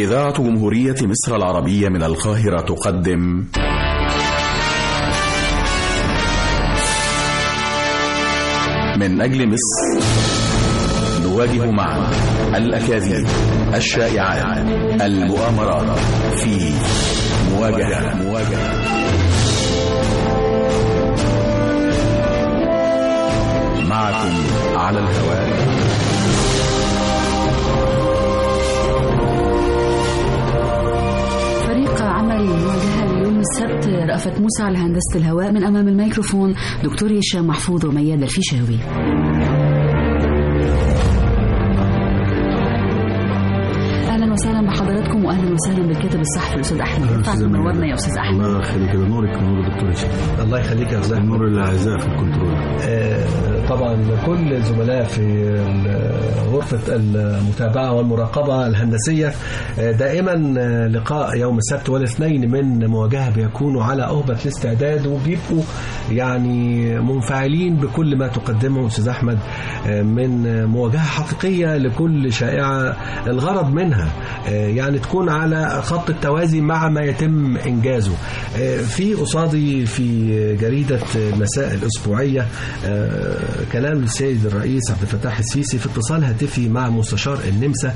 إذاعة جمهورية مصر العربية من القاهرة تقدم من أجل مصر نواجه معا الأكاذيب الشائعات المؤامرات في مواجهة مواجهة معكم على الهواء فريق عمل مواجهة اليوم السبت رأفت موسى على هندسة الهواء من أمام الميكروفون دكتور هشام محفوظ ومياد الفيشاوي اهلا وسهلا بحضراتكم واهلا وسهلا بالكاتب الصحفي الاستاذ احمد رفعت منورنا يا استاذ احمد الله يخليك ده نورك نور الدكتور هشام الله يخليك يا استاذ نور الاعزاء في الكنترول آه، طبعا كل الزملاء في ال- غرفة المتابعة والمراقبة الهندسية آه، دائما آه، لقاء يوم السبت والاثنين من مواجهة بيكونوا على أهبة الاستعداد وبيبقوا يعني منفعلين بكل ما تقدمه أستاذ أحمد آه، من مواجهة حقيقية لكل شائعة الغرض منها آه، يعني تكون على خط التوازي مع ما يتم إنجازه آه، في قصادي في جريدة المساء الأسبوعية آه، كلام السيد الرئيس عبد الفتاح السيسي في اتصال هاتفي مع مستشار النمسا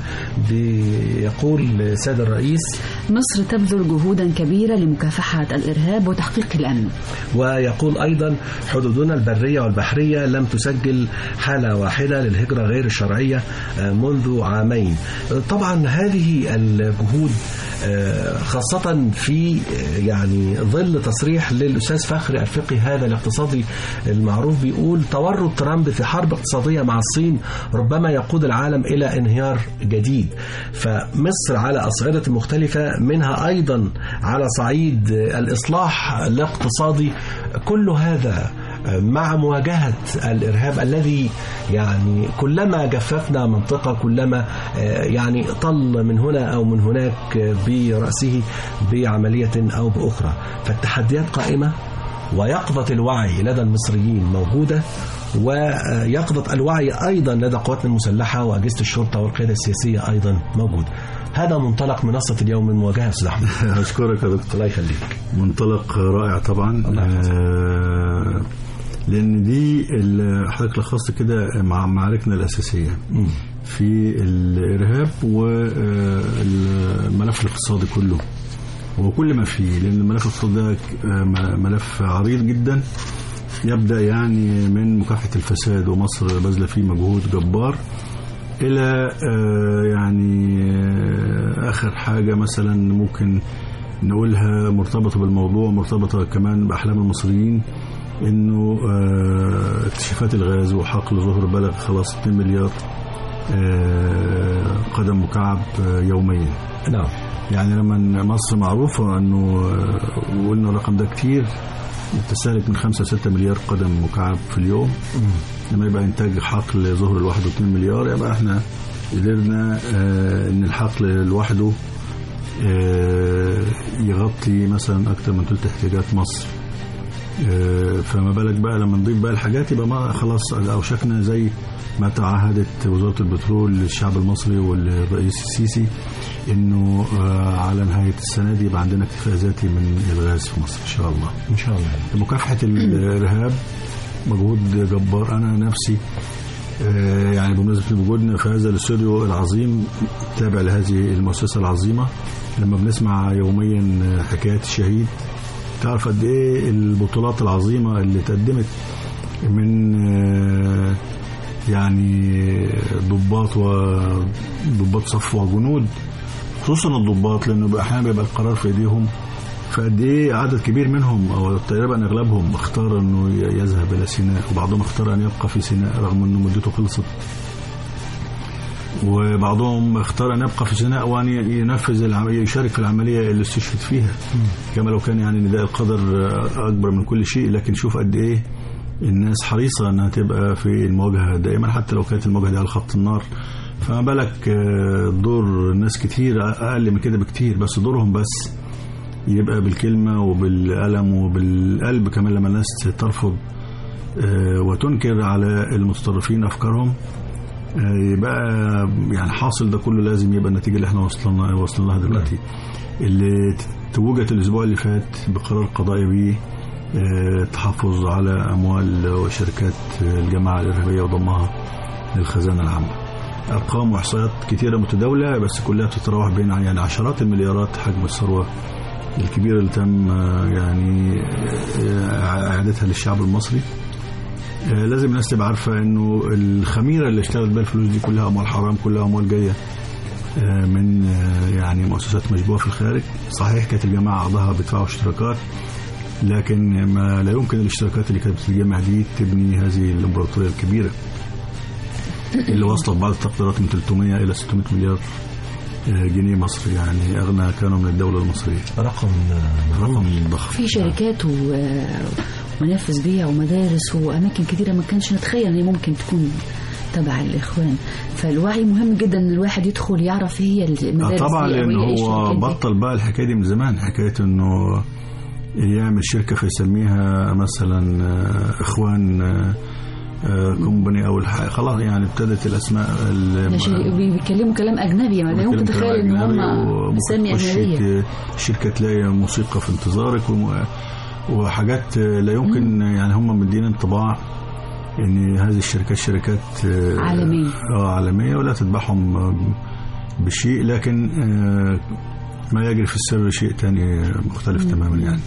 بيقول السيد الرئيس مصر تبذل جهودا كبيرة لمكافحة الإرهاب وتحقيق الأمن ويقول أيضا حدودنا البرية والبحرية لم تسجل حالة واحدة للهجرة غير الشرعية آه، منذ عامين طبعا هذه الجهود آه، خاصة في آه، يعني ظل تصريح للأستاذ فخري الفقي هذا الاقتصادي المعروف بيقول تورط ترامب في حرب اقتصادية مع الصين ربما يقود العالم إلى انهيار جديد فمصر على أصعدة مختلفة منها أيضا على صعيد الإصلاح الاقتصادي كل هذا مع مواجهة الإرهاب الذي يعني كلما جففنا منطقة كلما آه، يعني طل من هنا أو من هناك آه، برأسه بعملية أو بأخرى فالتحديات قائمة ويقظة الوعي لدى المصريين موجودة ويقظة الوعي أيضا لدى قواتنا المسلحة وأجهزة الشرطة والقيادة السياسية أيضا موجود هذا منطلق منصة اليوم من مواجهة أستاذ أحمد اشكرك يا دكتور الله يخليك منطلق رائع طبعا الله يحفظك. آه، لان دي ال- حضرتك لخصت كده مع معاركنا الاساسيه في الارهاب والملف الاقتصادي كله وكل ما فيه لان الملف الاقتصادي ده آه، م- ملف عريض جدا يبدا يعني من مكافحه الفساد ومصر باذله فيه مجهود جبار الى آه، يعني آه، اخر حاجه مثلا ممكن نقولها مرتبطه بالموضوع مرتبطه كمان باحلام المصريين انه آه، اكتشافات الغاز وحقل ظهر بلغ خلاص 2 مليار آه، قدم مكعب آه، يوميا نعم يعني لما مصر معروفة انه آه، وقلنا الرقم ده كتير بتستهلك من 5 6 مليار قدم مكعب في اليوم لما يبقى انتاج حقل ظهر لوحده 2 مليار يبقى احنا قدرنا آه، ان الحقل لوحده آه، يغطي مثلا اكتر من ثلث احتياجات مصر آه، فما بالك بقى لما نضيف بقى الحاجات يبقى ما خلاص اوشكنا زي ما تعهدت وزاره البترول للشعب المصري والرئيس السيسي انه آه، على نهايه السنه دي يبقى عندنا اكتفاء ذاتي من الغاز في مصر ان شاء الله. إن شاء الله مكافحه الارهاب مجهود جبار انا نفسي آه، يعني بمناسبه وجودنا في هذا الاستوديو العظيم تابع لهذه المؤسسه العظيمه لما بنسمع يوميا حكايات الشهيد تعرف قد ايه البطولات العظيمه اللي اتقدمت من آه، يعني ضباط وضباط صف وجنود خصوصا الضباط لانه بقى احيانا بيبقى القرار في ايديهم فقد ايه عدد كبير منهم او تقريبا اغلبهم اختار انه ي- يذهب الى سيناء وبعضهم اختار ان يبقى في سيناء رغم انه مدته خلصت وبعضهم اختار ان يبقى في سيناء وان ي- ينفذ العمليه يشارك في العمليه اللي استشهد فيها كما لو كان يعني نداء القدر اكبر من كل شيء لكن شوف قد ايه الناس حريصه انها تبقى في المواجهه دائما حتى لو كانت المواجهه دي على خط النار فما بالك آه، دور ناس كتير اقل من كده بكتير بس دورهم بس يبقى بالكلمة وبالألم وبالقلب كمان لما الناس ترفض آه، وتنكر على المتطرفين أفكارهم آه، يبقى يعني حاصل ده كله لازم يبقى النتيجه اللي احنا وصلنا وصلنا لها دلوقتي اللي توجت الاسبوع اللي فات بقرار قضائي بيه آه، التحفظ على اموال وشركات الجماعه الارهابيه وضمها للخزانه العامه ارقام واحصائيات كتيره متداوله بس كلها بتتراوح بين يعني عشرات المليارات حجم الثروه الكبيره اللي تم آه، يعني آه، اعادتها للشعب المصري آه، لازم الناس تبقى عارفه انه الخميره اللي اشتغلت بيها الفلوس دي كلها اموال حرام كلها اموال جايه آه، من آه، يعني مؤسسات مشبوهه في الخارج صحيح كانت الجماعه اعضاها بيدفعوا اشتراكات لكن ما لا يمكن الاشتراكات اللي كانت بتتجمع دي تبني هذه الامبراطوريه الكبيره اللي وصلت بعض التقديرات من 300 الى 600 مليار آه، جنيه مصري يعني اغنى كانوا من الدوله المصريه رقم آه، رقم ضخم في شركات و- ومنافذ بيع ومدارس واماكن كتيره ما كانش نتخيل ان هي ممكن تكون تبع الاخوان فالوعي مهم جدا ان الواحد يدخل يعرف ايه هي آه، المدارس طبعا دي أو لان هي إيه هو الشركات دي. بطل بقى الحكايه دي من زمان حكايه انه يعمل شركه فيسميها مثلا آه، اخوان آه، آه، كومباني او الح- خلاص يعني ابتدت الاسماء ال- ده شيء- بي- بيتكلموا كلام اجنبي ما لا يمكن بيتكلم تتخيل ان كلام هم أجنبي وممكن بسمي تخش اجنبيه ت- الشركه تلاقي موسيقى في انتظارك وم- وحاجات آه، لا يمكن يعني هم مدين انطباع ان هذه الشركات شركات آه، عالمية. اه عالميه ولا تتبعهم آه، بشيء لكن آه، ما يجري في السر شيء تاني مختلف تماما يعني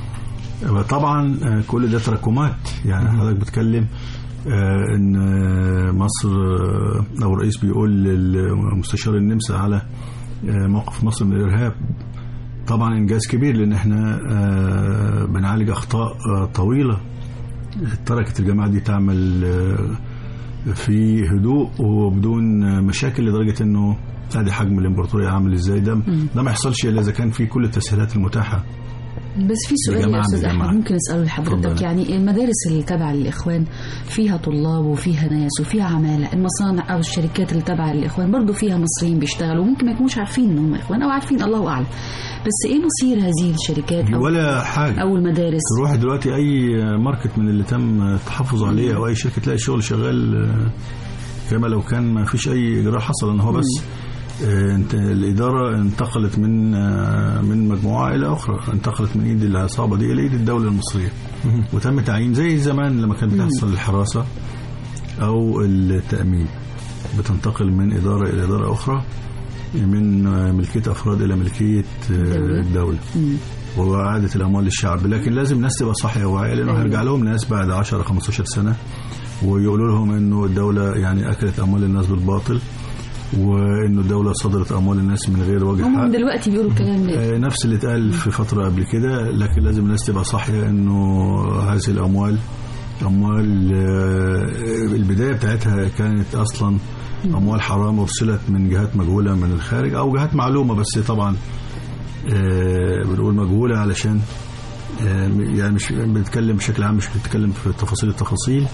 طبعا آه، كل ده تراكمات يعني حضرتك بتكلم آه، ان آه، مصر آه، او الرئيس بيقول للمستشار النمسا على آه، موقف مصر من الارهاب طبعا انجاز كبير لان احنا آه، بنعالج اخطاء آه، طويله تركت الجماعه دي تعمل آه، في هدوء وبدون آه، مشاكل لدرجه انه ادي حجم الامبراطوريه عامل ازاي ده ده ما يحصلش الا اذا كان في كل التسهيلات المتاحه بس في سؤال يا جماعة استاذ من احمد جماعة. ممكن اساله لحضرتك اتفضل. يعني المدارس اللي تابعه للاخوان فيها طلاب وفيها ناس وفيها عماله المصانع او الشركات اللي تابعه للاخوان برضه فيها مصريين بيشتغلوا وممكن ما يكونوش عارفين ان هم اخوان او عارفين الله اعلم بس ايه مصير هذه الشركات او ولا حاجه او المدارس تروح دلوقتي اي ماركت من اللي تم التحفظ عليه او اي شركه تلاقي الشغل شغال آه، كما لو كان ما فيش اي اجراء حصل ان هو بس آه، انت الاداره انتقلت من آه، من مجموعه الى اخرى انتقلت من ايد العصابه دي الى ايد الدوله المصريه وتم تعيين زي زمان لما كانت بتحصل الحراسه او التامين بتنتقل من اداره الى اداره اخرى من آه، ملكيه افراد الى ملكيه آه، دولة. الدوله وإعادة الأموال للشعب لكن لازم الناس تبقى صاحية وواعية لأنه أيوة. هيرجع لهم ناس بعد 10 15 سنة ويقولوا لهم إنه الدولة يعني أكلت أموال الناس بالباطل وإنه الدولة صدرت أموال الناس من غير وجه هم من حق دلوقتي بيقولوا الكلام ده آه، نفس اللي اتقال في فترة قبل كده لكن لازم الناس تبقى صاحية إنه هذه الأموال أموال آه، البداية بتاعتها كانت أصلا أموال حرام أرسلت من جهات مجهولة من الخارج أو جهات معلومة بس طبعا آه، بنقول مجهولة علشان آه، يعني مش بنتكلم بشكل عام مش بنتكلم في تفاصيل التفاصيل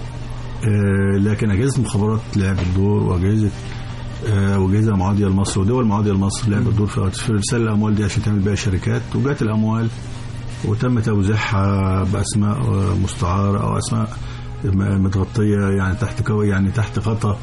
آه، لكن أجهزة المخابرات لعبت دور وأجهزة آه، وأجهزة معادية لمصر ودول معادية لمصر لعبت دور في في إرسال الأموال دي عشان تعمل بيها شركات وجات الأموال وتم توزيعها بأسماء آه، مستعارة أو أسماء م- متغطية يعني تحت كو يعني تحت غطاء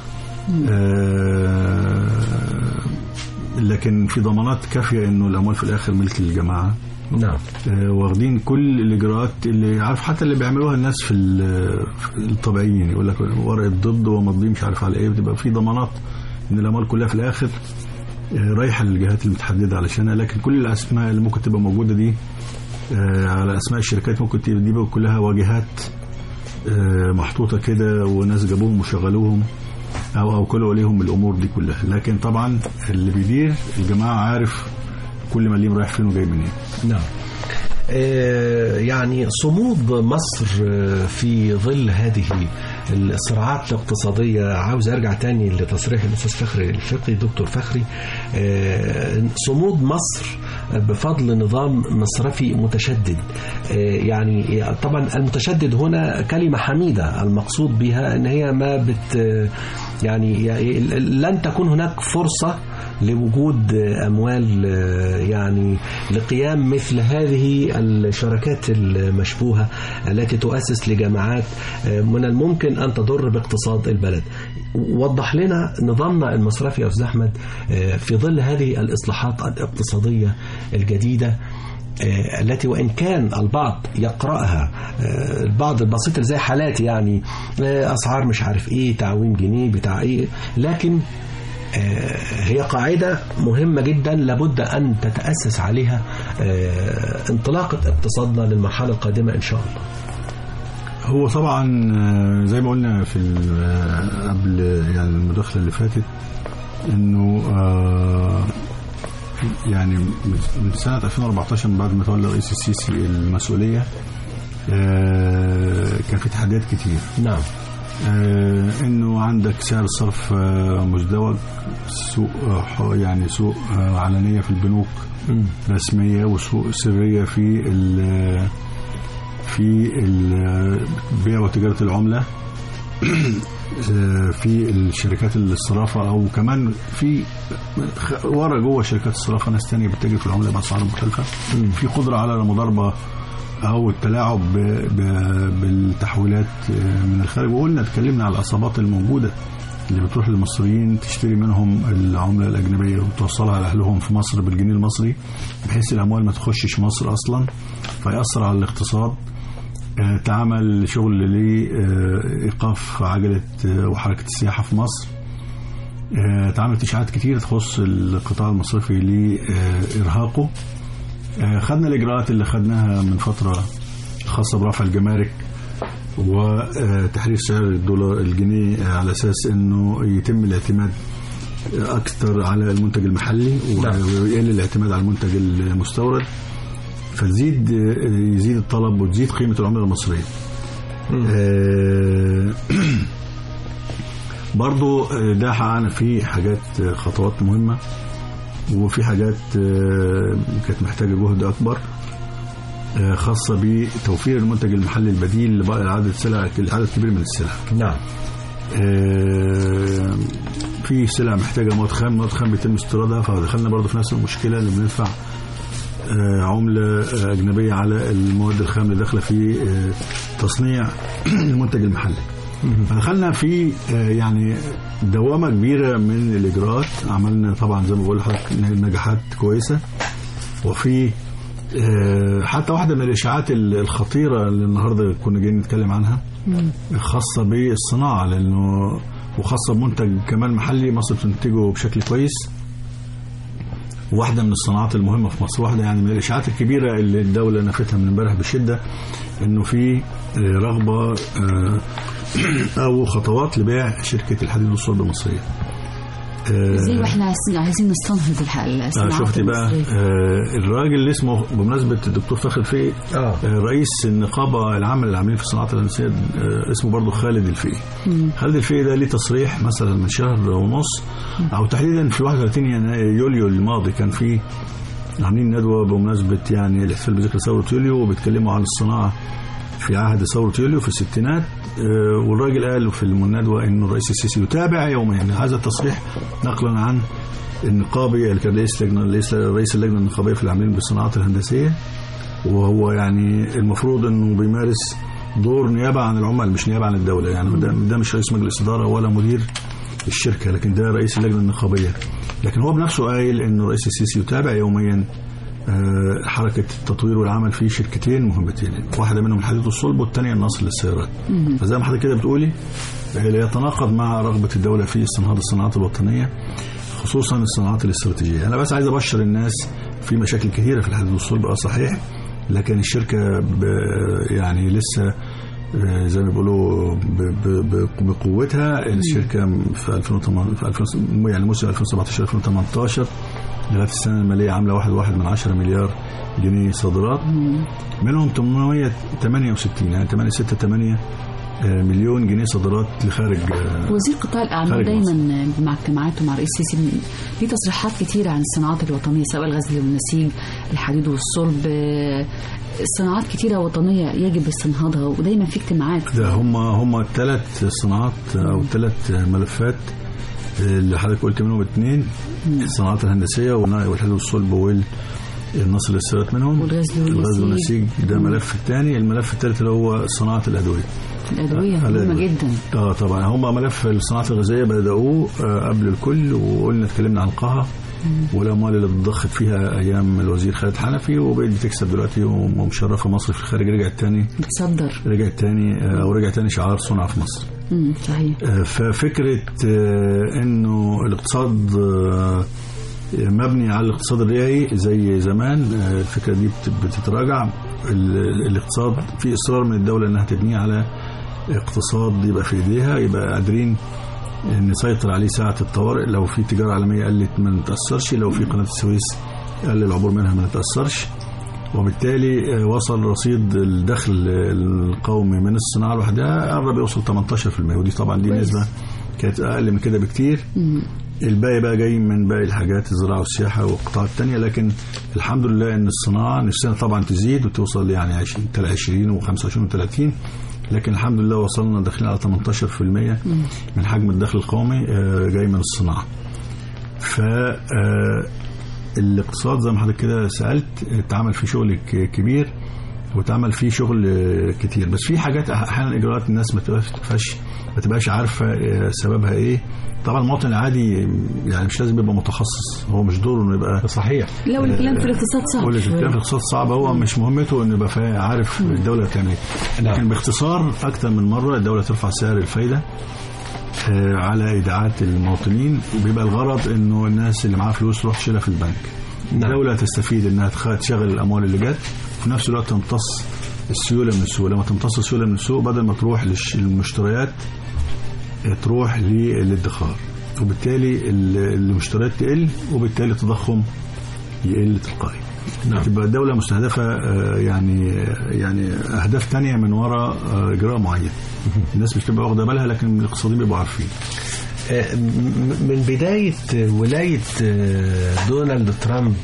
آه، لكن في ضمانات كافية إنه الأموال في الآخر ملك للجماعة نعم آه، واخدين كل الاجراءات اللي عارف حتى اللي بيعملوها الناس في ال- في الطبيعيين يقول لك ورقه ضد ومضي مش عارف على ايه بتبقى في ضمانات ان الاموال كلها في الاخر آه، رايحه للجهات المتحدده علشانها لكن كل الاسماء اللي ممكن تبقى موجوده دي آه، على اسماء الشركات ممكن تبقى دي بقى كلها واجهات آه، محطوطه كده وناس جابوهم وشغلوهم او او كلوا عليهم الامور دي كلها لكن طبعا اللي بيدير الجماعه عارف كل مليم رايح فين وجاي منين نعم آه، يعني صمود مصر آه، في ظل هذه الصراعات الاقتصادية عاوز ارجع تاني لتصريح الاستاذ فخري الفقي دكتور فخري آه، صمود مصر بفضل نظام مصرفي متشدد آه، يعني طبعا المتشدد هنا كلمة حميدة المقصود بها ان هي ما بت يعني يعني لن تكون هناك فرصة لوجود أموال آه، يعني لقيام مثل هذه الشركات المشبوهة التي تؤسس لجماعات آه، من الممكن أن تضر باقتصاد البلد وضح لنا نظامنا المصرفي يا أستاذ أحمد آه، في ظل هذه الإصلاحات الاقتصادية الجديدة آه، التي وإن كان البعض يقرأها آه، البعض البسيط اللي زي حالاتي يعني آه، أسعار مش عارف إيه تعويم جنيه بتاع إيه لكن آه، هي قاعدة مهمة جدا لابد أن تتأسس عليها آه، انطلاقة اقتصادنا للمرحلة القادمة إن شاء الله هو طبعا آه، زي ما قلنا في ال- آه، قبل يعني المداخله اللي فاتت انه آه، يعني من من سنه 2014 من بعد ما تولى الرئيس السيسي المسؤوليه آه، كان في تحديات كتير نعم آه، انه عندك سعر الصرف آه، مزدوج سوق آه، ح- يعني سوق آه، علنيه في البنوك مم. رسميه وسوق سريه في ال- في ال- بيع وتجاره العمله آه، في الشركات الصرافه او كمان في خ- ورا جوه شركات الصرافه ناس تانية بتتاجر في العمله باسعار مختلفه في قدره على المضاربه او التلاعب ب- ب- بالتحويلات آه، من الخارج وقلنا اتكلمنا على العصابات الموجوده اللي بتروح للمصريين تشتري منهم العمله الاجنبيه وتوصلها لاهلهم في مصر بالجنيه المصري بحيث الاموال ما تخشش مصر اصلا فيأثر على الاقتصاد آه، تعمل شغل لإيقاف عجلة آه، وحركة السياحة في مصر آه، اتعملت إشاعات كتير تخص القطاع المصرفي لإرهاقه آه، خدنا الإجراءات اللي خدناها من فترة خاصة برفع الجمارك وتحرير سعر الدولار الجنيه على أساس أنه يتم الاعتماد أكثر على المنتج المحلي نعم. ويقل الاعتماد على المنتج المستورد فتزيد يزيد الطلب وتزيد قيمة العملة المصرية آه، برضو آه، ده حققنا فيه حاجات آه، خطوات مهمة وفي حاجات آه، كانت محتاجة جهد أكبر آه، خاصة بتوفير المنتج المحلي البديل لعدد سلع عدد كبير من السلع نعم آه، في سلع محتاجة مواد خام مواد خام بيتم استيرادها فدخلنا برضو في نفس المشكلة اللي بندفع آه، عملة آه، أجنبية على المواد الخام اللي داخلة في آه، تصنيع المنتج المحلي فدخلنا في آه، يعني دوامة كبيرة من الإجراءات عملنا طبعا زي ما بقول لحضرتك نجاحات كويسة وفي آه، حتى واحدة من الإشاعات الخطيرة اللي النهاردة كنا جايين نتكلم عنها خاصة بالصناعة لأنه وخاصة بمنتج كمان محلي مصر بتنتجه بشكل كويس واحدة من الصناعات المهمة في مصر واحدة يعني من الإشاعات الكبيرة اللي الدولة نفتها من امبارح بشدة إنه في آه، رغبة آه، أو خطوات لبيع شركة الحديد والصلب المصرية آه، ازاي واحنا عايزين- عايزين نستنهض الح- آه، الصناعات شفتي بقى المصرية. آه، الراجل اللي اسمه بمناسبة الدكتور فخر فقي آه. آه، رئيس النقابة العامة للعاملين في الصناعات الهندسية آه، اسمه برضه خالد الفقي خالد الفقي ده ليه تصريح مثلا من شهر ونص أو تحديدا في 31 يناير يوليو الماضي كان في عاملين ندوة بمناسبة يعني الاحتفال بذكرى ثورة يوليو وبيتكلموا عن الصناعة في عهد ثورة يوليو في الستينات آه، والراجل قال في الندوة انه الرئيس السيسي يتابع يوميا يعني هذا التصريح نقلا عن النقابي اللي كان رئيس لجنة رئيس رئيس اللجنة النقابية في العاملين بالصناعات الهندسية وهو يعني المفروض انه بيمارس دور نيابة عن العمال مش نيابة عن الدولة يعني ده, ده مش رئيس مجلس إدارة ولا مدير الشركة لكن ده رئيس اللجنة النقابية لكن هو بنفسه قايل انه الرئيس السيسي يتابع يوميا آه، حركة التطوير والعمل في شركتين مهمتين واحدة منهم الحديد والصلب والثانية النصر للسيارات فزي ما حضرتك كده بتقولي آه، لا يتناقض مع رغبة الدولة في استنهاض الصناعات الوطنية خصوصا الصناعات الاستراتيجية أنا بس عايز أبشر الناس في مشاكل كثيرة في الحديد والصلب اه صحيح لكن الشركة ب يعني لسه آه، زي ما بيقولوا ب- ب- ب- بقوتها الشركة في 2008 في 2000 يعني موسم 2017 2018 لغايه السنه الماليه عامله واحد واحد من عشرة مليار جنيه صادرات منهم 868 يعني 8 6 8 مليون جنيه صادرات لخارج آه، وزير قطاع الاعمال خارج دايما مع اجتماعاته مع رئيس السيسي ليه تصريحات كتيره عن الصناعات الوطنيه سواء الغزل والنسيج الحديد والصلب آه، صناعات كتيره وطنيه يجب استنهاضها ودايما في اجتماعات ده هم هم الثلاث صناعات او الثلاث ملفات اللي حضرتك قلت منهم اثنين الصناعات الهندسيه والحديد والصلب والنصر للسيارات منهم والغاز والنسيج. الغاز والنسيج ده ملف الثاني الملف الثالث اللي هو صناعه الادويه الادويه مهمه الأدوية. جدا اه طبعا هم ملف الصناعات الغذائيه بداوه آه، قبل الكل وقلنا اتكلمنا عن القها والاموال اللي اتضخت فيها ايام الوزير خالد حنفي وبقت بتكسب دلوقتي ومشرفه مصر في الخارج رجعت تاني بتصدر رجعت تاني آه، او رجع تاني شعار صنع في مصر امم صحيح آه، ففكره آه، انه الاقتصاد آه، مبني على الاقتصاد الريعي زي زمان آه، الفكره دي بت- بتتراجع ال- الاقتصاد في اصرار من الدوله انها تبنيه على اقتصاد يبقى في ايديها يبقى قادرين نسيطر عليه ساعه الطوارئ لو في تجاره عالميه قلت ما نتاثرش لو في قناه السويس قل العبور منها ما نتاثرش وبالتالي آه، وصل رصيد الدخل القومي من الصناعه لوحدها قرب يوصل 18% ودي طبعا دي كويس. نسبه كانت اقل من كده بكتير الباقي بقى جاي من باقي الحاجات الزراعه والسياحه والقطاعات الثانيه لكن الحمد لله ان الصناعه نفسنا طبعا تزيد وتوصل يعني 20 20 و25 و30 لكن الحمد لله وصلنا داخلين على 18% من حجم الدخل القومي آه، جاي من الصناعه. ف آه، الاقتصاد زي ما حضرتك كده سالت اتعمل فيه شغل ك- كبير واتعمل فيه شغل آه، كتير بس في حاجات أح- احيانا اجراءات الناس ما تبقاش ما تبقاش عارفه آه، سببها ايه طبعا المواطن العادي يعني مش لازم يبقى متخصص هو مش دوره انه يبقى صحيح لو الكلام في الاقتصاد صعب واللي شوية. الكلام في الاقتصاد صعب هو مش مهمته انه يبقى فا- عارف الدوله بتعمل ايه نعم. لكن باختصار اكتر من مره الدوله ترفع سعر الفايده آه، على ايداعات المواطنين بيبقى الغرض انه الناس اللي معاها فلوس تروح تشيلها في البنك نعم. الدوله تستفيد انها تخ- تشغل الاموال اللي جت وفي نفس الوقت تمتص السيوله من السوق لما تمتص السيوله من السوق بدل ما تروح للش- للمشتريات آه، تروح للادخار وبالتالي ال- المشتريات تقل وبالتالي التضخم يقل تلقائي نعم. تبقى الدولة مستهدفة آه، يعني يعني أهداف تانية من وراء آه، إجراء معين الناس مش تبقى واخدة بالها لكن الاقتصاديين بيبقوا عارفين آه، م- من بداية ولاية آه، دونالد ترامب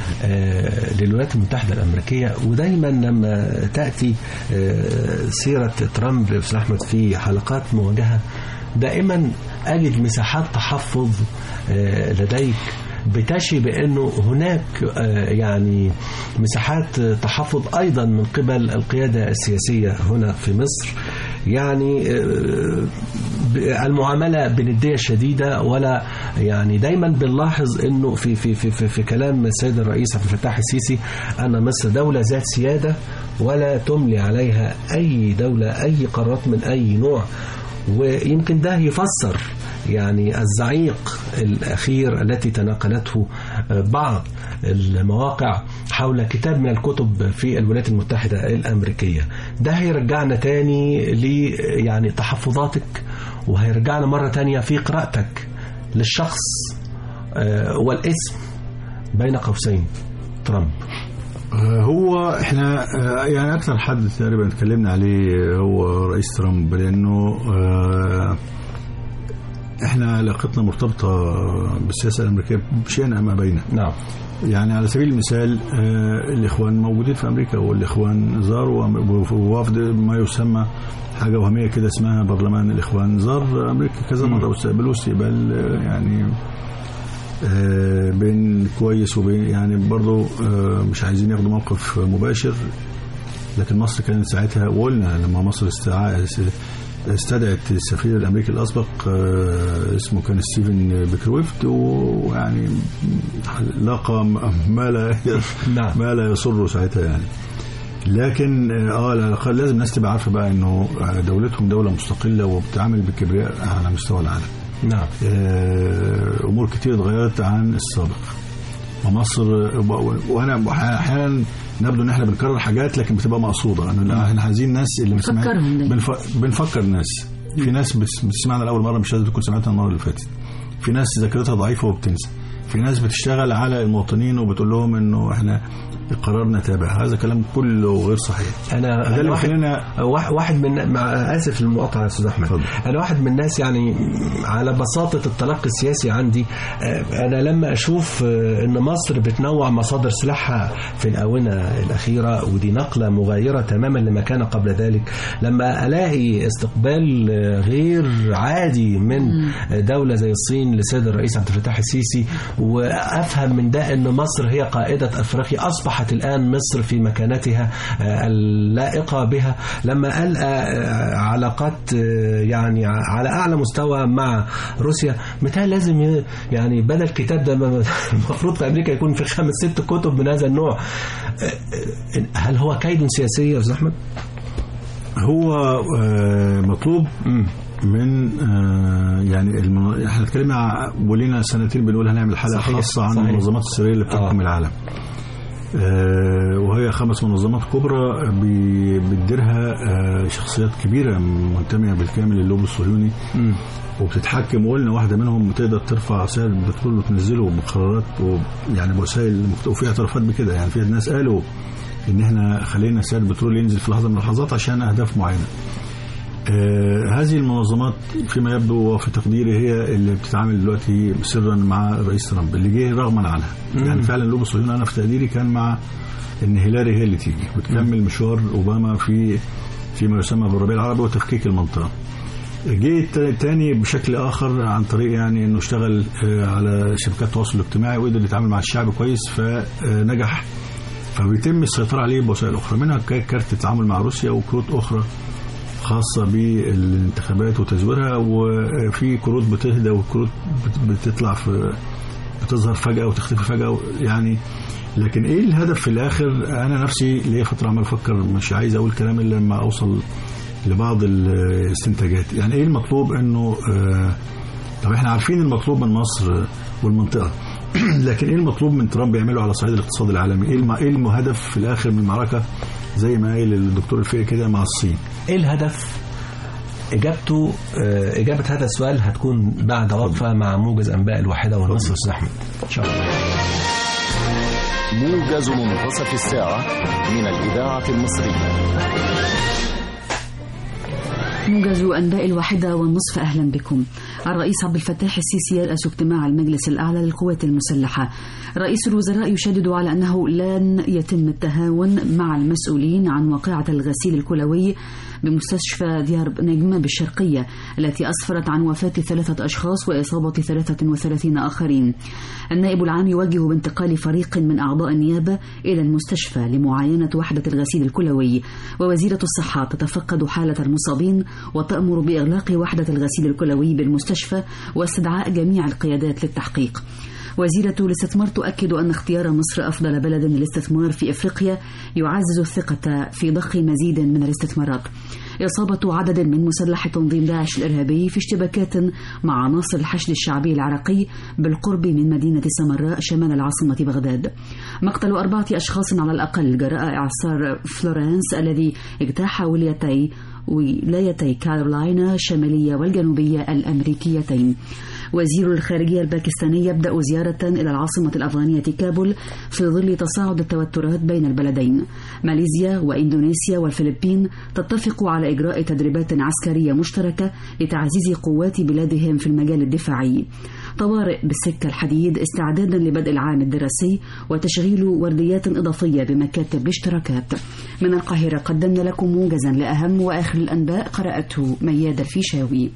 آه، للولايات المتحدة الأمريكية ودايما لما تأتي آه، سيرة ترامب أستاذ أحمد في حلقات مواجهة دائما أجد مساحات تحفظ آه، لديك بتشي بأنه هناك آه، يعني مساحات تحفظ أيضا من قبل القيادة السياسية هنا في مصر يعني آه، المعامله بنديه شديده ولا يعني دايما بنلاحظ انه في في في في, في كلام السيد الرئيس عبد الفتاح السيسي ان مصر دوله ذات سياده ولا تملي عليها اي دوله اي قرارات من اي نوع ويمكن ده يفسر يعني الزعيق الأخير التي تناقلته بعض المواقع حول كتاب من الكتب في الولايات المتحدة الأمريكية ده هيرجعنا تاني ل يعني تحفظاتك وهيرجعنا مرة تانية في قراءتك للشخص آه، والاسم بين قوسين ترامب آه، هو احنا آه، يعني اكثر حد تقريبا اتكلمنا عليه هو رئيس ترامب لانه آه، احنا علاقتنا مرتبطه بالسياسه الامريكيه بشيئا ما بيننا نعم يعني على سبيل المثال آه، الاخوان موجودين في امريكا والاخوان زاروا ووفد ما يسمى حاجه وهميه كده اسمها برلمان الاخوان زار امريكا كذا مره واستقبلوه استقبال آه، يعني آه، بين كويس وبين يعني برضه آه، مش عايزين ياخدوا موقف مباشر لكن مصر كانت ساعتها وقلنا لما مصر استع... استدعت السفير الامريكي الاسبق آه، اسمه كان ستيفن بيكرويفت ويعني لقى ما لا نعم. ما لا يسره ساعتها يعني لكن اه لا، لازم الناس تبقى عارفه بقى انه دولتهم دوله مستقله وبتعامل بكبرياء على مستوى العالم نعم آه، امور كتير اتغيرت عن السابق ومصر وانا احيانا نبدو ان احنا بنكرر حاجات لكن بتبقى مقصوده ان احنا عايزين الناس اللي بتسمع بنفكرهم دايما. بنف... بنفكر الناس في ناس بت- بتسمعنا لاول مره مش لازم تكون سمعتها المره اللي فاتت في ناس ذاكرتها ضعيفه وبتنسى في ناس بتشتغل على المواطنين وبتقول لهم انه احنا قرارنا تابع هذا كلام كله غير صحيح انا ده أنا اللي واحد خلينا واحد واحد من مع اسف للمقاطعه يا استاذ احمد اتفضل. انا واحد من الناس يعني على بساطه التلقي السياسي عندي آه، انا لما اشوف آه، ان مصر بتنوع مصادر سلاحها في الاونه الاخيره ودي نقله مغايره تماما لما كان قبل ذلك لما الاقي استقبال آه، غير عادي من دوله زي الصين لسيد الرئيس عبد الفتاح السيسي وافهم من ده ان مصر هي قائده افريقيا اصبحت الان مصر في مكانتها آه، اللائقه بها لما القى آه، علاقات آه، يعني ع- على اعلى مستوى مع روسيا مثال لازم ي- يعني بدل كتاب ده ما- المفروض في امريكا يكون في خمس ست كتب من هذا النوع آه، آه، هل هو كيد سياسي يا استاذ احمد؟ هو آه، مطلوب مم. من آه، يعني المن... احنا اتكلمنا ع- ولينا سنتين بنقول هنعمل حلقه صحيح، خاصه عن صحيح. المنظمات السريه اللي بتحكم آه. العالم آه، وهي خمس منظمات كبرى بي- بتديرها آه، شخصيات كبيره منتميه بالكامل للوب الصهيوني مم. وبتتحكم وقلنا واحده منهم تقدر ترفع سعر البترول وتنزله بقرارات ويعني وسائل مكت- وفي اعترافات بكده يعني في ناس قالوا ان احنا خلينا سعر البترول ينزل في لحظه من اللحظات عشان اهداف معينه. آه هذه المنظمات فيما يبدو وفي تقديري هي اللي بتتعامل دلوقتي سرا مع الرئيس ترامب اللي جه رغما عنها يعني فعلا اللوب الصهيوني انا في تقديري كان مع ان هيلاري هي اللي تيجي وتكمل مشوار اوباما في فيما يسمى بالربيع العربي وتفكيك المنطقه. جه الت- تاني بشكل اخر عن طريق يعني انه اشتغل آه، على شبكات التواصل الاجتماعي وقدر يتعامل مع الشعب كويس فنجح فبيتم السيطره عليه بوسائل اخرى منها ك- كارت التعامل مع روسيا وكروت اخرى خاصه بالانتخابات وتزويرها وفي كروت بتهدى وكروت بت- بتطلع في بتظهر فجاه وتختفي فجاه يعني لكن ايه الهدف في الاخر انا نفسي ليا فتره عمال افكر مش عايز اقول كلام الا لما اوصل لبعض الاستنتاجات يعني ايه المطلوب انه آه، طب احنا عارفين المطلوب من مصر والمنطقه لكن ايه المطلوب من ترامب يعمله على صعيد الاقتصاد العالمي ايه الم- ايه الهدف في الاخر من المعركه زي ما قال الدكتور الفقي كده مع الصين ايه الهدف اجابته آه، اجابه هذا السؤال هتكون بعد وقفه مع موجز انباء الواحده والنصف استاذ احمد ان شاء الله موجز منتصف الساعة من الإذاعة المصرية موجز أنباء الواحدة والنصف أهلا بكم الرئيس عبد الفتاح السيسي يرأس اجتماع المجلس الأعلى للقوات المسلحة رئيس الوزراء يشدد على أنه لن يتم التهاون مع المسؤولين عن واقعة الغسيل الكلوي بمستشفى ديار نجم بالشرقية التي أسفرت عن وفاة ثلاثة أشخاص وإصابة 33 آخرين النائب العام يوجه بانتقال فريق من أعضاء النيابة إلى المستشفى لمعاينة وحدة الغسيل الكلوي ووزيرة الصحة تتفقد حالة المصابين وتأمر بإغلاق وحدة الغسيل الكلوي بالمستشفى واستدعاء جميع القيادات للتحقيق وزيرة الاستثمار تؤكد أن اختيار مصر أفضل بلد للاستثمار في إفريقيا يعزز الثقة في ضخ مزيد من الاستثمارات إصابة عدد من مسلح تنظيم داعش الإرهابي في اشتباكات مع عناصر الحشد الشعبي العراقي بالقرب من مدينة سمراء شمال العاصمة بغداد مقتل أربعة أشخاص على الأقل جراء إعصار فلورنس الذي اجتاح ولايتي ولايتي كارولاينا الشمالية والجنوبية الأمريكيتين وزير الخارجية الباكستاني يبدأ زيارة إلى العاصمة الأفغانية كابول في ظل تصاعد التوترات بين البلدين ماليزيا وإندونيسيا والفلبين تتفق على إجراء تدريبات عسكرية مشتركة لتعزيز قوات بلادهم في المجال الدفاعي طوارئ بالسكة الحديد استعدادا لبدء العام الدراسي وتشغيل ورديات إضافية بمكاتب الاشتراكات من القاهرة قدمنا لكم موجزا لأهم وآخر الأنباء قرأته مياد الفيشاوي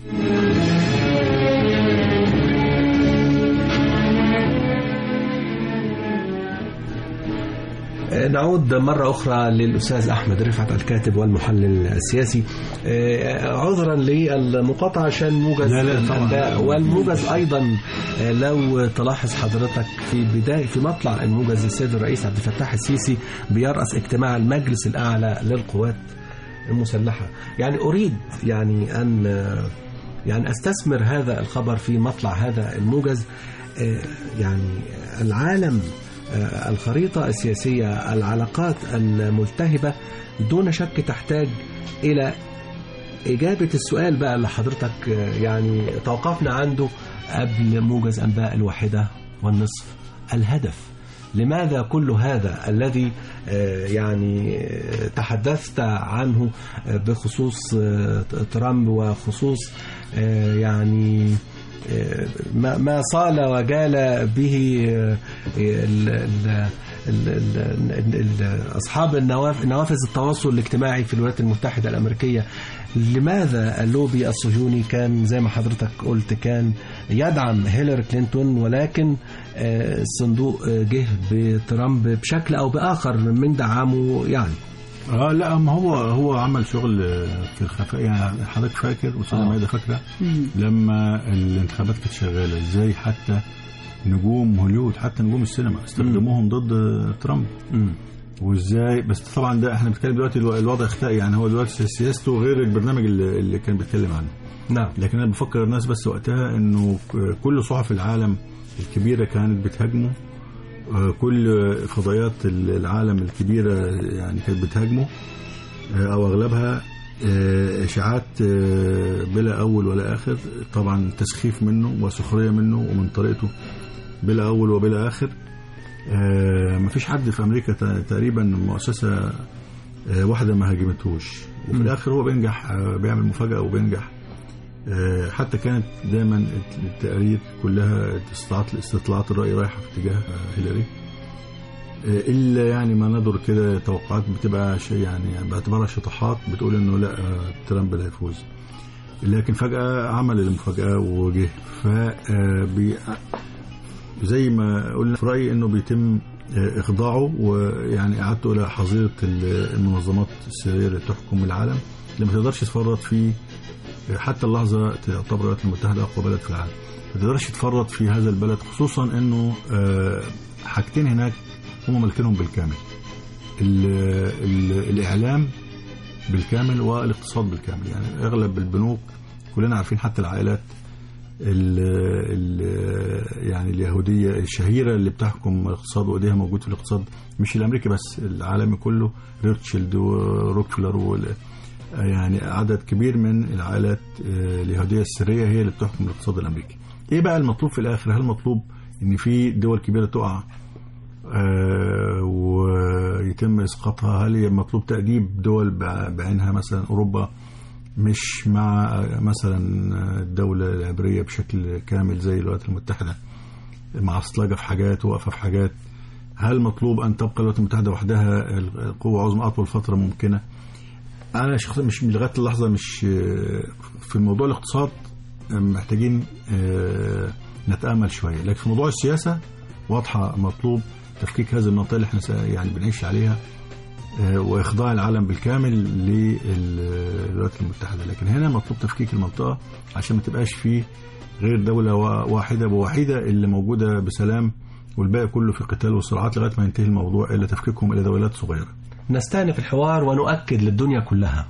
نعود مرة أخرى للأستاذ أحمد رفعت الكاتب والمحلل السياسي آه، عذرا للمقاطعة عشان موجز لا، لا، طبعاً. الأنباء والموجز أيضا آه، لو تلاحظ حضرتك في بداية في مطلع الموجز السيد الرئيس عبد الفتاح السيسي بيرأس اجتماع المجلس الأعلى للقوات المسلحة يعني أريد يعني أن آه، يعني أستثمر هذا الخبر في مطلع هذا الموجز آه، يعني العالم آه، الخريطة السياسية العلاقات الملتهبة دون شك تحتاج إلى إجابة السؤال بقى اللي حضرتك آه، يعني توقفنا عنده قبل موجز أنباء الواحدة والنصف الهدف لماذا كل هذا الذي آه، يعني آه، تحدثت عنه آه، بخصوص آه، ترامب وخصوص آه، يعني آه، ما ما صال وجال به آه، ال- ال- ال- ال- ال- ال- أصحاب النواف- نوافذ التواصل الاجتماعي في الولايات المتحدة الأمريكية لماذا اللوبي الصهيوني كان زي ما حضرتك قلت كان يدعم هيلاري كلينتون ولكن آه، الصندوق آه، جه بترامب بشكل أو بآخر من دعمه يعني اه لا ما هو هو عمل شغل آه، في الخفاء يعني حضرتك فاكر واستاذه آه. مايده فاكره مم. لما الانتخابات كانت شغاله ازاي حتى نجوم هوليوود حتى نجوم السينما استخدموهم ضد ترامب وازاي بس طبعا ده احنا بنتكلم دلوقتي الو- الوضع اختلف يعني هو دلوقتي سياسته غير البرنامج اللي, اللي كان بيتكلم عنه نعم لكن انا بفكر الناس بس وقتها انه ك- كل صحف العالم الكبيره كانت بتهاجمه آه، كل فضائيات ال- العالم الكبيره يعني كانت بتهاجمه آه، او اغلبها آه، اشاعات آه، بلا اول ولا اخر طبعا تسخيف منه وسخريه منه ومن طريقته بلا اول وبلا اخر آه، مفيش حد في امريكا ت- تقريبا مؤسسه آه، واحده ما هاجمتهوش وفي مم. الاخر هو بينجح آه، بيعمل مفاجاه وبينجح آه، حتى كانت دايما التقارير كلها استطلاعات استطلاعات الراي رايحه في اتجاه آه، هيلاري آه، الا يعني ما ندر كده توقعات بتبقى شيء يعني باعتبارها شطحات بتقول انه لا آه، ترامب اللي هيفوز لكن فجاه عمل المفاجاه وجه ف آه، بي- زي ما قلنا في رايي انه بيتم آه، اخضاعه ويعني اعادته الى حظيره ال- المنظمات السريه اللي تحكم العالم اللي ما تقدرش تفرط في حتى اللحظه تعتبر الولايات المتحده اقوى بلد في العالم ما تقدرش تفرط في هذا البلد خصوصا انه آه، حاجتين هناك هم مالكينهم بالكامل ال ال الاعلام بالكامل والاقتصاد بالكامل يعني اغلب البنوك كلنا عارفين حتى العائلات ال ال يعني اليهوديه الشهيره اللي بتحكم الاقتصاد وايديها موجود في الاقتصاد مش الامريكي بس العالمي كله روتشيلد وروكفلر وال- يعني عدد كبير من العائلات آه، اليهوديه السريه هي اللي بتحكم الاقتصاد الامريكي. ايه بقى المطلوب في الاخر؟ هل مطلوب ان في دول كبيره تقع آه، ويتم اسقاطها؟ هل هي مطلوب تاديب دول بع- بعينها مثلا اوروبا مش مع آه، مثلا الدوله العبريه بشكل كامل زي الولايات المتحده معصلجه في حاجات واقفه في حاجات هل مطلوب ان تبقى الولايات المتحده وحدها القوه عظمى اطول فتره ممكنه؟ انا شخصيا مش لغايه اللحظه مش في موضوع الاقتصاد محتاجين آه، نتامل شويه لكن في موضوع السياسه واضحه مطلوب تفكيك هذه المنطقه اللي احنا سا- يعني بنعيش عليها آه، واخضاع العالم بالكامل للولايات المتحده لكن هنا مطلوب تفكيك المنطقه عشان ما تبقاش في غير دوله وا- واحده بوحيده اللي موجوده بسلام والباقي كله في قتال وصراعات لغايه ما ينتهي الموضوع الا تفكيكهم الى دولات صغيره نستأنف الحوار ونؤكد للدنيا كلها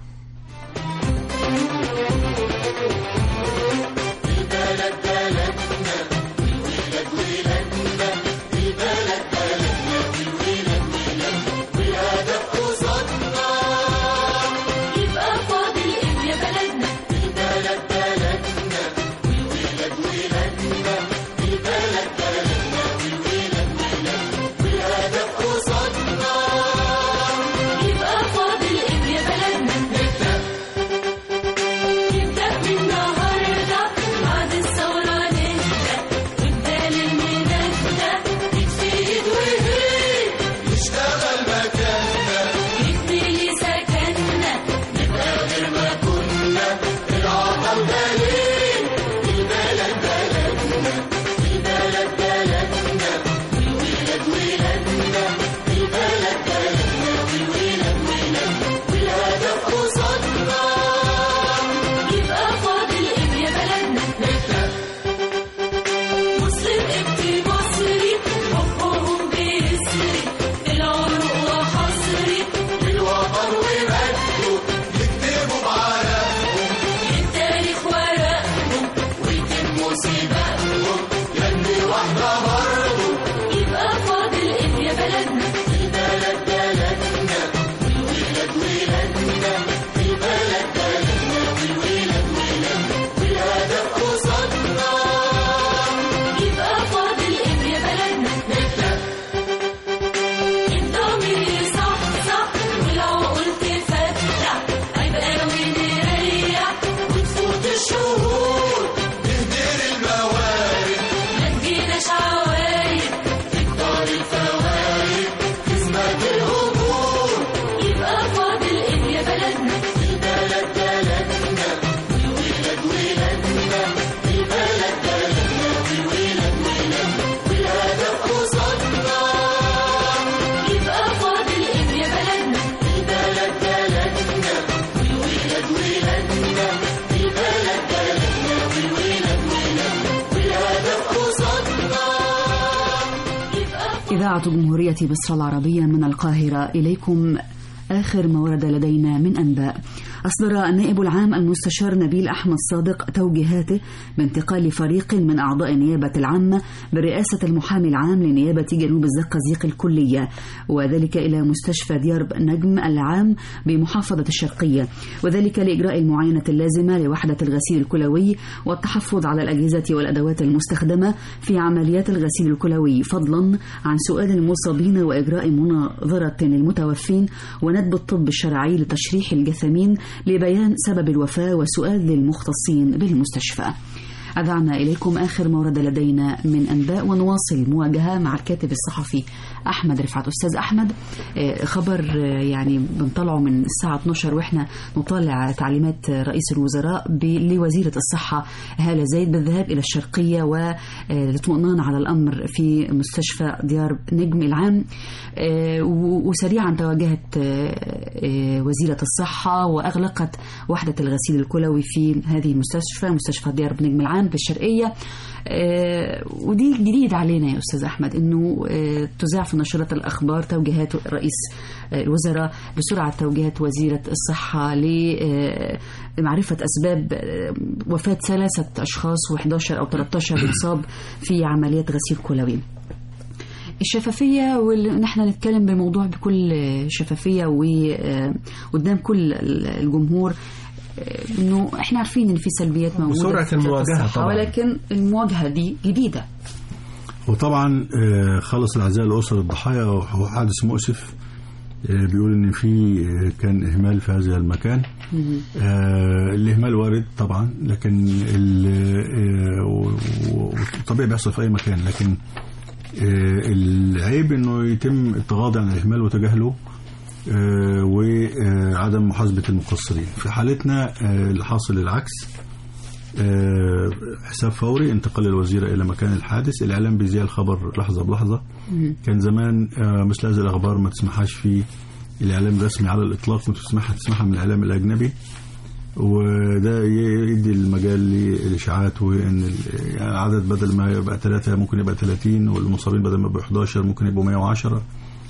يبقى فاضل ايه يا بلدنا البلد بلدنا والولاد ولادنا البلد بلدنا والولاد ولادنا والهدف قصادنا يبقى فاضل ايه يا بلدنا إذاعة جمهورية مصر العربية من القاهرة إليكم آخر ما ورد لدينا من أنباء أصدر النائب العام المستشار نبيل أحمد صادق توجيهاته بانتقال فريق من أعضاء النيابة العامة برئاسة المحامي العام لنيابة جنوب الزقازيق الكلية وذلك إلى مستشفى ديار نجم العام بمحافظة الشرقية وذلك لإجراء المعاينة اللازمة لوحدة الغسيل الكلوي والتحفظ على الأجهزة والأدوات المستخدمة في عمليات الغسيل الكلوي فضلا عن سؤال المصابين وإجراء مناظرة للمتوفين وندب الطب الشرعي لتشريح الجثامين لبيان سبب الوفاة وسؤال للمختصين بالمستشفى أذعنا إليكم آخر ما ورد لدينا من أنباء ونواصل مواجهة مع الكاتب الصحفي أحمد رفعت أستاذ أحمد آه، خبر آه، يعني بنطلعه من الساعة 12 وإحنا نطالع تعليمات رئيس الوزراء ب- لوزيرة الصحة هالة زايد بالذهاب إلى الشرقية والاطمئنان على الأمر في مستشفى ديار نجم العام آه، و- وسريعا تواجهت آه، آه، وزيرة الصحة وأغلقت وحدة الغسيل الكلوي في هذه المستشفى مستشفى ديار نجم العام بالشرقية آه، ودي جديد علينا يا أستاذ أحمد أنه آه، تذاع في نشرة الأخبار توجيهات رئيس آه، الوزراء بسرعة توجيهات وزيرة الصحة لمعرفة أسباب آه، وفاة ثلاثة أشخاص و11 أو 13 مصاب في عمليات غسيل كلوي الشفافية وان احنا نتكلم بالموضوع بكل شفافية وقدام كل الجمهور آه، انه احنا عارفين ان في سلبيات موجودة وسرعة في وزارة المواجهة الصحة، طبعاً. ولكن المواجهة دي جديدة وطبعا آه، خلص العزاء لأسر الضحايا وهو حادث مؤسف آه، بيقول ان في آه، كان اهمال في هذا المكان آه، الاهمال وارد طبعا لكن ال- آه، و- و- وطبيعي بيحصل في اي مكان لكن آه، العيب انه يتم التغاضي عن الاهمال وتجاهله آه، وعدم محاسبه المقصرين في حالتنا آه، اللي حاصل العكس آه، حساب فوري انتقل الوزيرة إلى مكان الحادث الإعلام بيذيع الخبر لحظة بلحظة كان زمان آه، مثل هذه الأخبار ما تسمحهاش في الإعلام الرسمي على الإطلاق كنت تسمحها تسمحها من الإعلام الأجنبي وده ي- يدي المجال للإشاعات وإن ال- يعني العدد بدل ما يبقى ثلاثة ممكن يبقى 30 والمصابين بدل ما يبقوا 11 ممكن يبقوا 110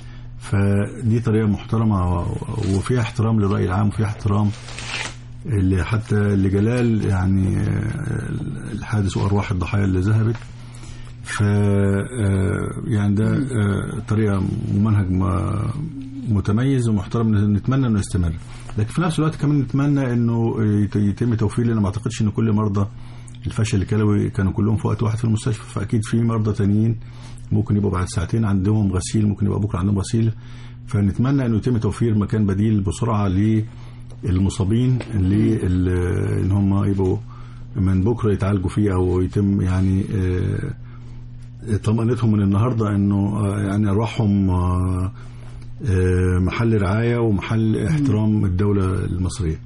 فدي طريقة محترمة و- وفيها احترام للرأي العام وفيها احترام اللي حتى لجلال يعني آه، الحادث وارواح الضحايا اللي ذهبت ف آه، يعني ده آه، طريقه ومنهج م- متميز ومحترم نتمنى انه يستمر لكن في نفس الوقت كمان نتمنى انه يت- يتم توفير لنا ما اعتقدش ان كل مرضى الفشل الكلوي كانوا كلهم في وقت واحد في المستشفى فاكيد في مرضى تانيين ممكن يبقوا بعد ساعتين عندهم غسيل ممكن يبقى بكره عندهم غسيل فنتمنى انه يتم توفير مكان بديل بسرعه للمصابين اللي ال- ان هم يبقوا من بكره يتعالجوا فيه او يتم يعني آه، طمأنتهم من النهارده انه آه، يعني ارواحهم آه، آه، محل رعايه ومحل احترام الدوله المصريه.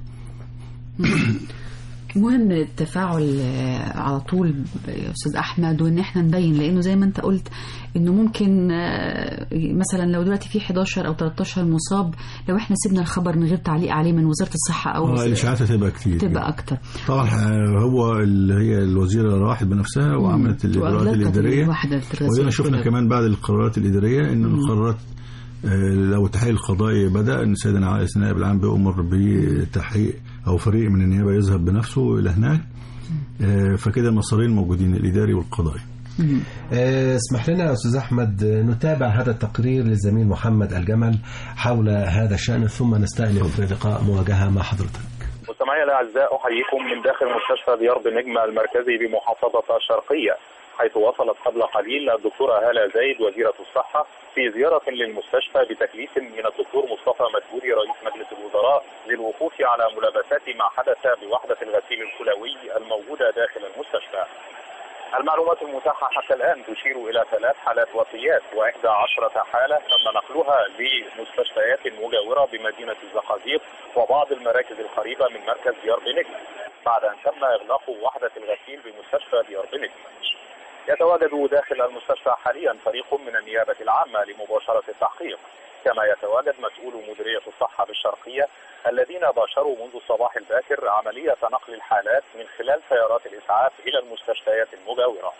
مهم التفاعل آه، على طول يا استاذ احمد وان احنا نبين لانه زي ما انت قلت انه ممكن آه، مثلا لو دلوقتي في 11 او 13 مصاب لو احنا سيبنا الخبر من غير تعليق عليه من وزاره الصحه او اه الاشاعات هتبقى كتير تبقى اكتر طبعا آه، هو اللي هي الوزيره راحت بنفسها وعملت الاجراءات وأغلقت الاداريه وحدة الغسيل ودينا شفنا الكلوي. كمان بعد القرارات الاداريه ان القرارات آه، لو التحقيق القضائي بدا ان سيدنا عائس النائب العام بيامر بتحقيق او فريق من النيابه يذهب بنفسه الى هناك آه، فكده المسارين موجودين الاداري والقضائي آه، اسمح لنا يا استاذ احمد آه، نتابع هذا التقرير للزميل محمد الجمل حول هذا الشان ثم نستأنف لقاء مواجهه مع حضرتك. مستمعي الاعزاء احييكم من داخل مستشفى ديار بنجم المركزي بمحافظه الشرقيه حيث وصلت قبل قليل الدكتوره هاله زايد وزيره الصحه في زياره للمستشفى بتكليف من الدكتور مصطفى مدبولي رئيس مجلس الوزراء للوقوف على ملابسات ما حدث بوحده الغسيل الكلوي الموجوده داخل المستشفى. المعلومات المتاحة حتى الآن تشير إلى ثلاث حالات وفيات وإحدى عشرة حالة تم نقلها لمستشفيات مجاورة بمدينة الزقازيق وبعض المراكز القريبة من مركز ديار بنجم بعد أن تم إغلاق وحدة الغسيل بمستشفى ديار بنجم يتواجد داخل المستشفى حاليا فريق من النيابة العامة لمباشرة التحقيق كما يتواجد مسؤول مديرية الصحة بالشرقية الذين باشروا منذ الصباح الباكر عملية نقل الحالات من خلال سيارات الإسعاف إلى المستشفيات المجاورة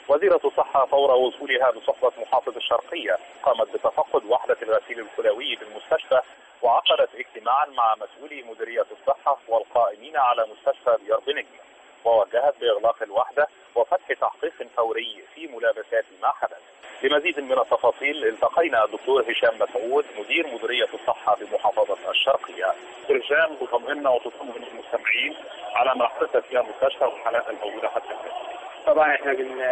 وزيرة الصحة فور وصولها بصحبة محافظ الشرقية قامت بتفقد وحدة الغسيل الكلوي بالمستشفى وعقدت اجتماعا مع مسؤولي مديرية الصحة والقائمين على مستشفى ديار بنجم ووجهت بإغلاق الوحدة وفتح تحقيق فوري في ملابسات ما حدث لمزيد من التفاصيل التقينا الدكتور هشام مسعود مدير مديرية الصحة بمحافظة الشرقية دكتور هشام تطمئنا وتطمئن المستمعين على ما حدث في المستشفى والحالات الموجودة حتى الآن طبعا احنا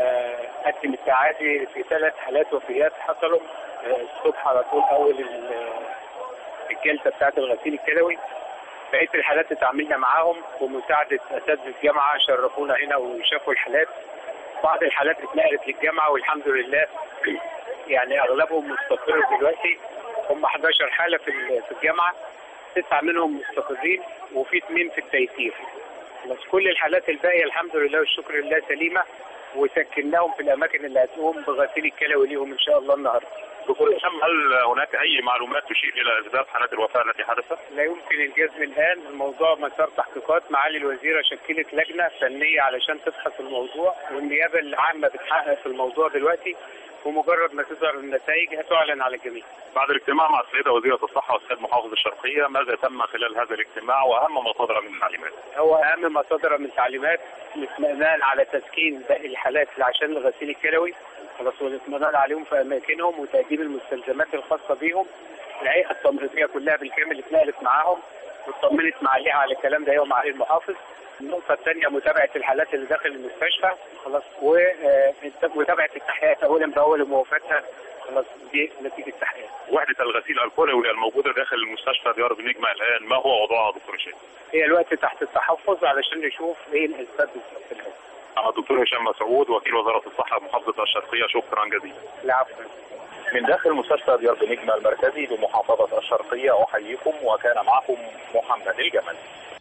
بنقدم التعافي في ثلاث حالات وفيات حصلوا آه، الصبح على طول اول ال- الجلسه بتاعت الغسيل الكلوي بقيه الحالات اتعاملنا معاهم ومساعده اساتذه الجامعه شرفونا هنا وشافوا الحالات بعض الحالات اتنقلت للجامعه والحمد لله يعني اغلبهم مستقر دلوقتي هم 11 حاله في ال- في الجامعه تسعه منهم مستقرين وفي اثنين في التيسير بس كل الحالات الباقيه الحمد لله والشكر لله سليمه وسكناهم في الاماكن اللي هتقوم بغسيل الكلوي ليهم ان شاء الله النهارده. دكتور هشام هل هناك أي معلومات تشير إلى أسباب حالات الوفاة التي حدثت؟ لا يمكن الجزم الان الموضوع مسار تحقيقات معالي الوزيره شكلت لجنه فنيه علشان تبحث الموضوع والنيابه العامه بتحقق في الموضوع دلوقتي ومجرد ما تظهر النتائج هتعلن على الجميع. بعد الاجتماع مع السيدة وزيرة الصحة والسيد محافظ الشرقية ماذا تم خلال هذا الاجتماع وأهم ما صدر من التعليمات؟ هو اهم ما صدر من تعليمات الاطمئنان على تسكين باقي الحالات عشان الغسيل الكلوي خلاص والاطمئنان عليهم في اماكنهم وتقديم المستلزمات الخاصه بيهم الهيئه التمريضيه كلها بالكامل اتنقلت معاهم واطمنت معاليها على الكلام ده ومعالي المحافظ النقطة الثانية متابعة الحالات اللي داخل المستشفى خلاص ومتابعة التحقيقات أولا بأول وموافاتها خلاص دي نتيجة التحقيقات. وحدة الغسيل الكلوي الموجودة داخل المستشفى ديار بنجمة الآن ما هو وضعها دكتور هشام؟ هي الوقت تحت التحفظ علشان نشوف ايه الاسباب بالظبط الآن. أنا الدكتور هشام مسعود وكيل وزارة الصحة بمحافظة الشرقية شكرا جزيلا. العفو. من داخل مستشفى ديار بنجمة المركزي بمحافظة الشرقية أحييكم وكان معكم محمد الجمل.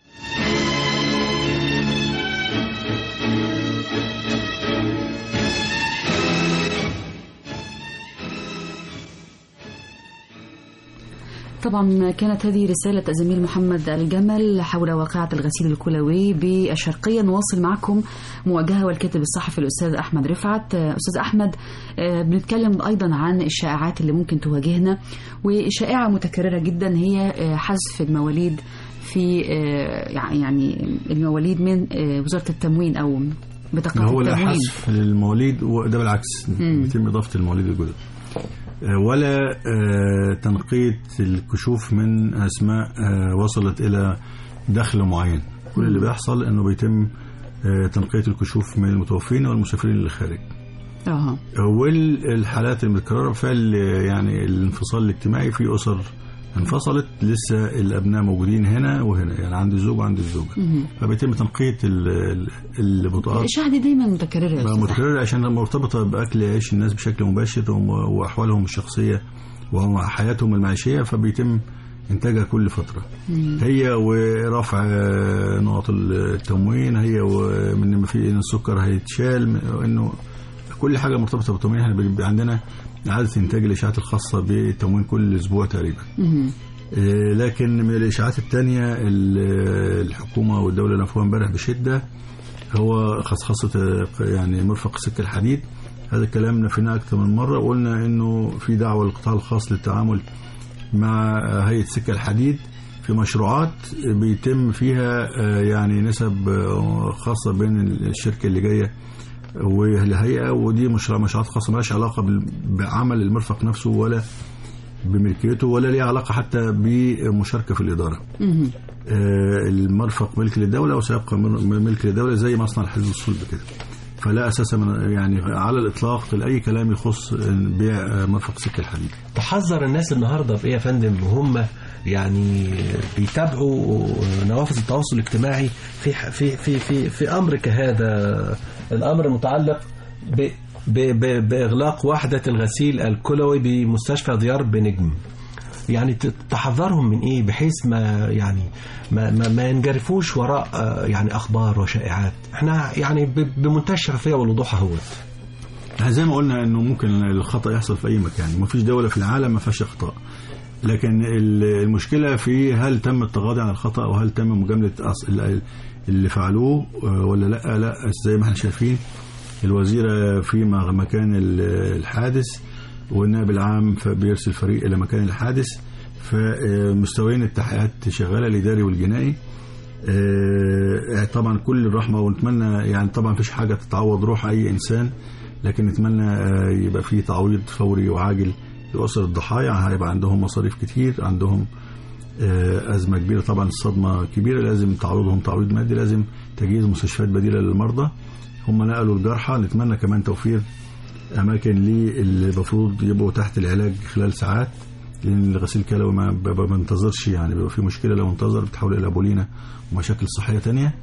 طبعا كانت هذه رسالة الزميل محمد الجمل حول واقعة الغسيل الكلوي بالشرقية نواصل معكم مواجهة والكاتب الصحفي الأستاذ أحمد رفعت أستاذ أحمد آه، بنتكلم أيضا عن الشائعات اللي ممكن تواجهنا وشائعة متكررة جدا هي آه، حذف المواليد في آه، يعني المواليد من آه، وزارة التموين أو بطاقة هو لا التموين حذف للمواليد وده بالعكس بيتم اضافه المواليد الجدد آه، ولا آه، تنقية الكشوف من أسماء آه، وصلت إلى دخل معين كل اللي بيحصل أنه بيتم آه، تنقية الكشوف من المتوفين والمسافرين للخارج اه والحالات المتكررة فعل يعني الانفصال الاجتماعي في أسر انفصلت لسه الأبناء موجودين هنا وهنا يعني عند الزوج وعند الزوجة فبيتم تنقية ال- ال- البطاقات الإشاعة دي دايما متكررة يا بقى أستاذ أحمد. متكررة عشان مرتبطة بأكل عيش الناس بشكل مباشر وم- وأحوالهم الشخصية وحياتهم المعيشية فبيتم إنتاجها كل فترة هي ورفع آه، نقط التموين هي ومن ما في إن السكر هيتشال م- إنه كل حاجة مرتبطة بالتموين احنا بيبقى عندنا إعادة إنتاج الإشاعات الخاصة بالتموين كل أسبوع تقريبا مهم. آه، لكن من الإشاعات الثانية الحكومة والدولة نفوها امبارح بشدة هو خصخصة آه، يعني مرفق سكة الحديد هذا الكلام نفيناه أكثر من مرة وقلنا إنه في دعوة للقطاع الخاص للتعامل مع آه، هيئة سكة الحديد في مشروعات بيتم فيها آه، يعني نسب آه، خاصة بين الشركة اللي جاية والهيئة ودي مشروع مشروعات خاصة مالهاش علاقة بال- بعمل المرفق نفسه ولا بملكيته ولا ليه علاقة حتى بمشاركة في الإدارة مهم. آه، المرفق ملك للدولة وسيبقى من- ملك للدولة زي مصنع الحديد والصلب كده فلا أساس من يعني على الإطلاق لأي كلام يخص بيع آه، مرفق سكة الحديد تحذر الناس النهارده بايه يا فندم وهم يعني بيتابعوا نوافذ التواصل الاجتماعي في في في في, في امر كهذا الامر المتعلق ب ب ب باغلاق وحده الغسيل الكلوي بمستشفى ديار بنجم يعني ت- تحذرهم من ايه بحيث ما يعني ما ما, ما ينجرفوش وراء آه، يعني اخبار وشائعات احنا يعني ب- بمنتهى الشفافيه والوضوح اهوت احنا زي ما قلنا انه ممكن الخطا يحصل في اي مكان ما فيش دوله في العالم ما فيهاش اخطاء لكن ال- المشكله في هل تم التغاضي عن الخطا وهل تم مجامله أص- ال- اللي فعلوه آه، ولا لا لا زي ما احنا شايفين الوزيرة في م- مكان ال- الحادث والنائب العام ف- بيرسل فريق إلى مكان الحادث فمستويين التحقيقات شغالة الإداري والجنائي آه، طبعا كل الرحمة ونتمنى يعني طبعا مفيش حاجة تتعوض روح أي إنسان لكن نتمنى آه، يبقى في تعويض فوري وعاجل لأسر الضحايا هيبقى عندهم مصاريف كتير عندهم آه، أزمة كبيرة طبعا الصدمة كبيرة لازم تعويضهم تعويض مادي لازم تجهيز مستشفيات بديلة للمرضى هم نقلوا الجرحى نتمنى كمان توفير أماكن ليه اللي المفروض يبقوا تحت العلاج خلال ساعات لأن الغسيل الكلوي ما ب- ما بنتظرش يعني بيبقى في مشكلة لو انتظر بتحول إلى بولينا ومشاكل صحية تانية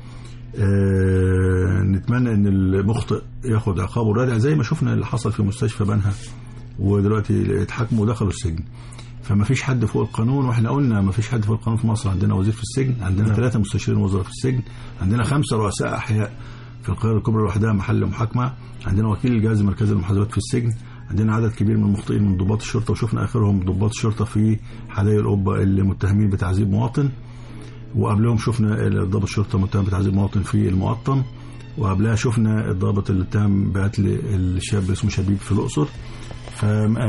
آه، نتمنى ان المخطئ ياخد عقابه الرادع زي ما شفنا اللي حصل في مستشفى بنها ودلوقتي اتحاكموا ودخلوا السجن فما فيش حد فوق القانون واحنا قلنا ما فيش حد فوق القانون في مصر عندنا وزير في السجن عندنا ثلاثة مستشارين وزراء في السجن عندنا خمسة رؤساء أحياء في القاهرة الكبرى لوحدها محل محاكمة عندنا وكيل الجهاز المركزي للمحاسبات في السجن عندنا عدد كبير من المخطئين من ضباط الشرطة وشفنا آخرهم ضباط الشرطة في حدائق القبة اللي متهمين بتعذيب مواطن وقبلهم شفنا ضابط الشرطه متهم بتعذيب مواطن في المقطم وقبلها شفنا الضابط اللي اتهم بقتل الشاب اللي اسمه شبيب في الاقصر ف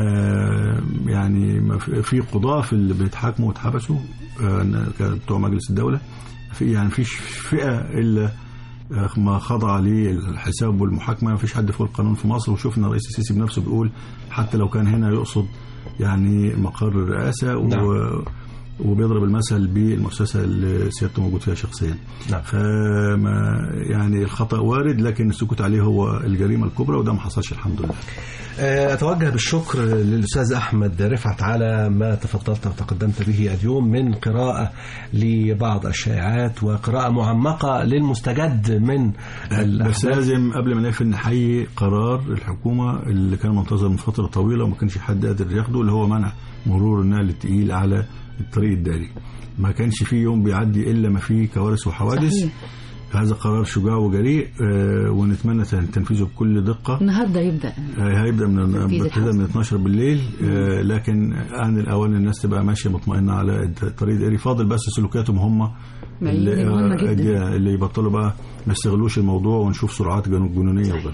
آه، يعني ما في- في قضاه في اللي بيتحاكموا واتحبسوا آه، كانوا بتوع مجلس الدوله في يعني فيش فئه الا آه، ما خضع للحساب والمحاكمه ما فيش حد فوق القانون في مصر وشفنا الرئيس السيسي بنفسه بيقول حتى لو كان هنا يقصد يعني مقر الرئاسه و نعم. وبيضرب المثل بالمؤسسه اللي سيادته موجود فيها شخصيا نعم. فما يعني الخطا وارد لكن السكوت عليه هو الجريمه الكبرى وده ما حصلش الحمد لله آه، أتوجه بالشكر للأستاذ أحمد رفعت على ما تفضلت وتقدمت به اليوم من قراءة لبعض الشائعات وقراءة معمقة للمستجد من بس الأحداث لازم قبل ما نقفل نحيي قرار الحكومه اللي كان منتظر من فتره طويله وما كانش حد قادر ياخده اللي هو منع مرور النقل التقيل على الطريق الداري ما كانش فيه يوم بيعدي الا ما فيه كوارث وحوادث صحيح. هذا قرار شجاع وجريء آه، ونتمنى تنفيذه بكل دقه النهارده يبدا آه، هيبدا من تنفيذ ابتدى الحظر. من 12 بالليل آه، لكن ان الاوان الناس تبقى ماشيه مطمئنه على الطريق الدائري فاضل بس سلوكياتهم هم اللي, مهمة آه، جدا. اللي يبطلوا بقى ما يستغلوش الموضوع ونشوف سرعات جنو- جنونيه وغيرها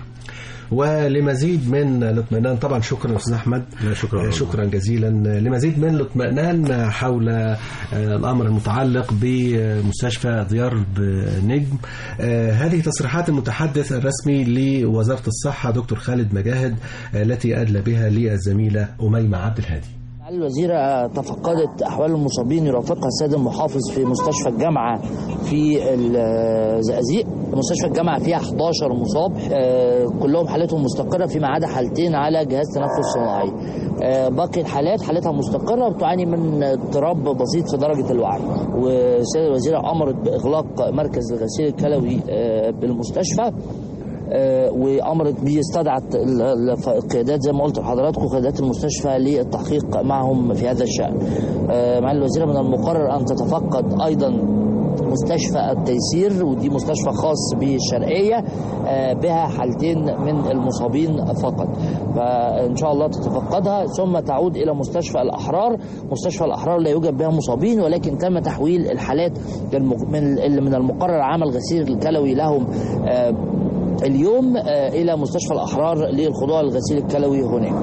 ولمزيد من الاطمئنان طبعا شكرا أستاذ أحمد لا، شكرا. آه، شكرا جزيلا لمزيد من الاطمئنان حول آه، الأمر المتعلق بمستشفى ديار نجم آه، هذه تصريحات المتحدث الرسمي لوزارة الصحة دكتور خالد مجاهد آه، التي أدلى بها للزميلة أميمة عبد الهادي معالي الوزيرة تفقدت أحوال المصابين يرافقها السيد المحافظ في مستشفى الجامعة في الزقازيق مستشفى الجامعة فيها 11 مصاب آه، كلهم حالتهم مستقرة فيما عدا حالتين على جهاز تنفس صناعي آه، باقي الحالات حالتها مستقرة وتعاني من اضطراب بسيط في درجة الوعي والسيدة الوزيرة أمرت بإغلاق مركز الغسيل الكلوي آه، بالمستشفى آه، وامرت بيه استدعت ال- ال- القيادات زي ما قلت لحضراتكم قيادات المستشفى للتحقيق معهم في هذا الشان. آه، معالي الوزيره من المقرر ان تتفقد ايضا مستشفى التيسير ودي مستشفى خاص بالشرقيه آه، بها حالتين من المصابين فقط فان شاء الله تتفقدها ثم تعود الى مستشفى الاحرار مستشفى الاحرار لا يوجد بها مصابين ولكن تم تحويل الحالات المج- من اللي من المقرر عمل غسيل الكلوي لهم آه، اليوم آه، الى مستشفى الاحرار للخضوع للغسيل الكلوي هناك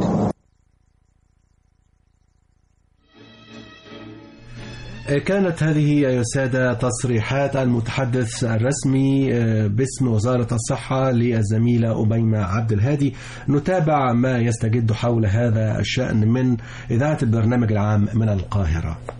كانت هذه يا سادة تصريحات المتحدث الرسمي آه، باسم وزارة الصحة للزميلة أميمة عبد الهادي نتابع ما يستجد حول هذا الشأن من إذاعة البرنامج العام من القاهرة